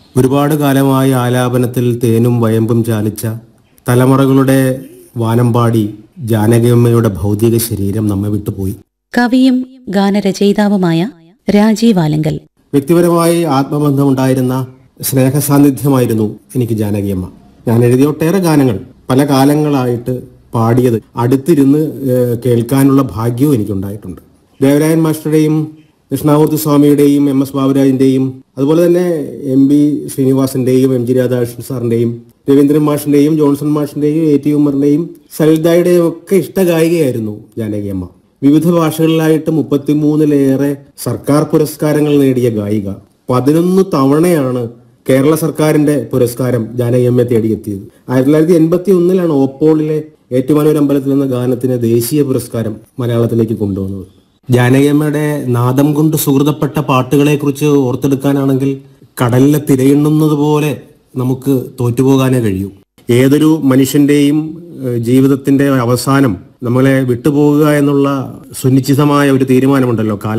ഒരുപാട് കാലമായി ആലാപനത്തിൽ തേനും വയമ്പും ചാലിച്ച തലമുറകളുടെ വാനമ്പാടി ജാനകിയമ്മയുടെ ഭൗതിക ശരീരം നമ്മെ വിട്ടുപോയി കവിയും ഗാനരചയിതാവുമായ രാജീവ് ആലങ്കൽ വ്യക്തിപരമായി ആത്മബന്ധമുണ്ടായിരുന്ന സ്നേഹസാന്നിധ്യമായിരുന്നു എനിക്ക് ജാനകിയമ്മ ഞാൻ എഴുതിയ ഒട്ടേറെ ഗാനങ്ങൾ പല കാലങ്ങളായിട്ട് പാടിയത് അടുത്തിരുന്ന് ഏഹ്, കേൾക്കാനുള്ള ഭാഗ്യവും എനിക്കുണ്ടായിട്ടുണ്ട് ദേവരായൻ മാസ്റ്ററുടെയും കൃഷ്ണാമൂർത്തി സ്വാമിയുടെയും എം എസ് ബാബുരാജിന്റെയും അതുപോലെ തന്നെ എം ബി ശ്രീനിവാസന്റെയും എം ജി രാധാകൃഷ്ണൻ സാറിന്റെയും രവീന്ദ്രൻ മാഷിന്റെയും ജോൺസൺ മാഷിന്റെയും എ ടി ഉമ്മറിന്റെയും സലിതായുടെയും ഒക്കെ ഇഷ്ടഗായികയായിരുന്നു ജാനകിയമ്മ വിവിധ ഭാഷകളിലായിട്ട് മുപ്പത്തിമൂന്നിലേറെ സർക്കാർ പുരസ്കാരങ്ങൾ നേടിയ ഗായിക പതിനൊന്ന് തവണയാണ് കേരള സർക്കാരിന്റെ പുരസ്കാരം ജാനകിയമ്മയെ തേടിയെത്തിയത് ആയിരത്തി തൊള്ളായിരത്തി എൺപത്തി ഒന്നിലാണ് ഓപ്പോളിലെ ഏറ്റുമാനൂർ അമ്പലത്തിൽ എന്ന ഗാനത്തിന് ദേശീയ പുരസ്കാരം മലയാളത്തിലേക്ക് കൊണ്ടുവന്നത് ജാനകിയമ്മയുടെ നാദം കൊണ്ട് സുഹൃതപ്പെട്ട പാട്ടുകളെ കുറിച്ച് ഓർത്തെടുക്കാനാണെങ്കിൽ കടലിലെ തിരയെണ്ണുന്നത് പോലെ നമുക്ക് തോറ്റുപോകാനേ കഴിയൂ ഏതൊരു മനുഷ്യന്റെയും ഏഹ്, ജീവിതത്തിന്റെ അവസാനം നമ്മളെ വിട്ടുപോകുക എന്നുള്ള സുനിശ്ചിതമായ ഒരു തീരുമാനമുണ്ടല്ലോ കാല